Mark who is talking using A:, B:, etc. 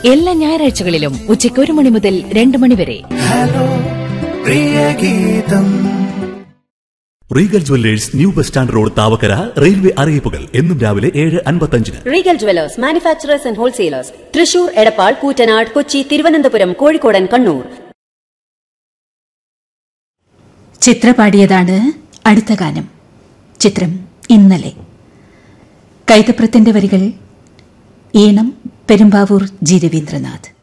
A: എല്ലാ ഞായറാഴ്ചകളിലും ഉച്ചയ്ക്ക് ഒരു മണി മുതൽ രണ്ട് മണി വരെ
B: ഹലോ പ്രിയഗീതം
C: Regal jewellers new bus stand road Thavakkara railway അറിയിപ്പുകൾ എന്നും രാവിലെ ഏഴ് അൻപത്തഞ്ചിന്
D: Regal jewellers manufacturers and wholesalers Thrissur Edappal Koottanad Kochi Thiruvananthapuram കോഴിക്കോടൻ കണ്ണൂർ
E: ചിത്ര പാടിയതാണ് അടുത്ത ഗാനം ചിത്രം ഇന്നലെ കൈതപ്രത്തിന്റെ വരികൾ ഈണം പെരുമ്പാവൂർ ജി രവീന്ദ്രനാഥ്